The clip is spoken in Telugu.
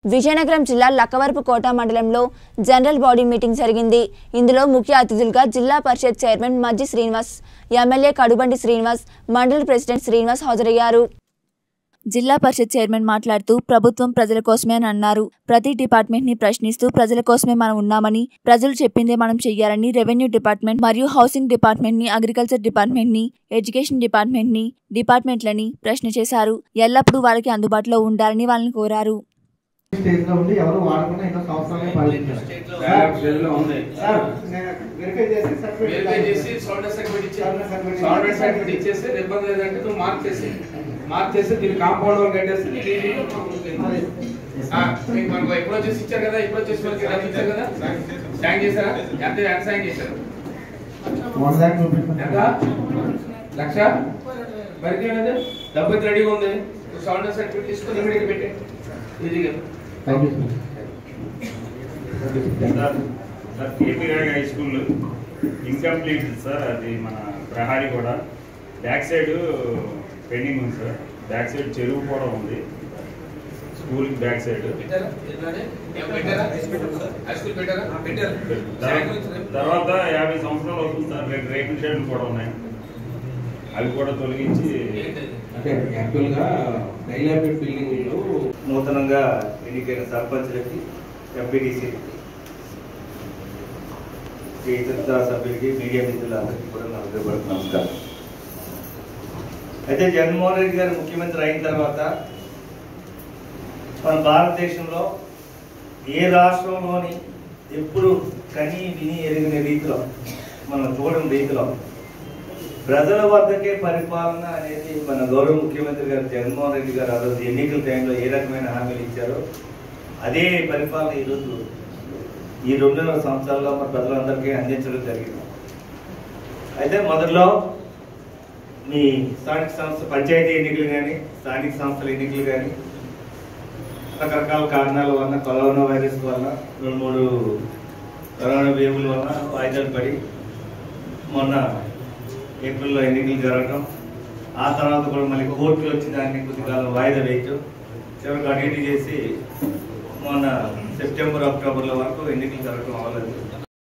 విజయనగరం జిల్లా లక్కవరపు కోట మండలంలో జనరల్ బాడీ మీటింగ్ జరిగింది ఇందులో ముఖ్య అతిథులుగా zilla parishad chairman Majji Srinivas MLA Kadubandi Srinivas mandal president Srinivas హాజరయ్యారు జిల్లా పరిషత్ చైర్మన్ మాట్లాడుతూ ప్రభుత్వం ప్రజల కోసమే అని అన్నారు ప్రతి డిపార్ట్మెంట్ ని ప్రశ్నిస్తూ ప్రజల కోసమే మనం ఉన్నామని ప్రజలు చెప్పిందే మనం చెయ్యాలని రెవెన్యూ డిపార్ట్మెంట్ మరియు హౌసింగ్ డిపార్ట్మెంట్ ని అగ్రికల్చర్ డిపార్ట్మెంట్ ని ఎడ్యుకేషన్ డిపార్ట్మెంట్ ని డిపార్ట్మెంట్లని ప్రశ్న చేశారు ఎల్లప్పుడూ వాళ్ళకి అందుబాటులో ఉండాలని వాళ్ళని కోరారు స్టేజ్ లో ఉండి ఎవరు వాడకుండా ఎన్నో సంవత్సరాలు పాలించారు బ్యాలెన్స్ షెడ్యూల్లో ఉంది సార్ నేను వెరిఫై చేసి సర్టిఫికేట్ వెరిఫై చేసి సాల్ట్ సర్టిఫికేట్ ఇచ్చి Sound certificate సాల్ట్ ఇచ్చి- సర్టిఫికేట్ ఇచ్చేసి ఇబ్బంది లేదంటే నువ్వు మార్క్ చేసి మార్క్ చేసి దీని కాంపౌండ్ వాళ్ళు కట్టేసి నీకు ఇది మరి ఆ, మీకు మనకు ఎప్పుడు వచ్చేసి ఇచ్చారు కదా ఇప్పుడు వచ్చేసి మనకి రద్దు ఇచ్చారు కదా సైన్ చేశారా ఎంత ఎంత సైన్ చేశారు వన్ ల్యాక్ చూపించండి ఎంత లక్ష మరికి ఏంటంటే డబ్బు అయితే రెడీగా ఉంది సాల్ట్ సర్టిఫికేట్ తీసుకొని ఇమీడియట్ పెట్టే ఈజీగా thank you sir sir KP Rai high school incomplete sir అది మన ప్రహారీ కూడా బ్యాక్ సైడ్ పెండింగ్ ఉంది సార్ బ్యాక్ సైడ్ చెరువు కూడా ఉంది స్కూల్ బ్యాక్ సైడ్ పెట్టారా ఇట్లానే? ఏం పెట్టారా హై స్కూల్ పెట్టారా పెట్టారు తర్వా- తర్వాత యాభై సంవత్సరాలు అవుతుంది సార్ రేపు రేకుల షెడ్లు కూడా ఉన్నాయి అవి కూడా తొలగించి అంటే యాక్చువల్ గా డైలాబెట్ బిల్డింగ్ లో నూతనంగా ఎన్నికైన సర్పంచ్లకి ఎంపీటీసీ ఇతర సభ్యులకి మీడియా మిత్రులందరికీ కూడా నా హృదయపూర్వక నమస్కారం అయితే జగన్మోహన్ రెడ్డి గారు ముఖ్యమంత్రి అయిన తర్వాత మన భారతదేశంలో ఏ రాష్ట్రంలోని ఎప్పుడు కని విని ఎరిగిన రీతిలో మనం చూడని రీతిలో ప్రజల వద్దకే పరిపాలన అనేది మన గౌరవ ముఖ్యమంత్రి గారు జగన్మోహన్ రెడ్డి గారు ఆ రోజు ఎన్నికల టైంలో ఏ రకమైన హామీలు ఇచ్చారో అదే పరిపాలన ఈరోజు ఈ రెండున్నర సంవత్సరాల్లో మన ప్రజలందరికీ అందించడం జరిగింది అయితే మొదట్లో మీ స్థానిక సంస్థ పంచాయతీ ఎన్నికలు కానీ స్థానిక సంస్థల ఎన్నికలు కానీ రకరకాల కారణాల వలన కరోనా వైరస్ వలన రెండు మూడు కరోనా వేవుల వలన వాయిదాలు పడి మొన్న ఏప్రిల్లో ఎన్నికలు జరగడం ఆ తర్వాత కూడా మళ్ళీ కోర్టులు వచ్చి దాన్ని కొద్దికాలం వాయిదా వేయటం చివరికి అటు ఇటు చేసి మొన్న సెప్టెంబర్ అక్టోబర్ల వరకు ఎన్నికలు జరగడం అవ్వలేదు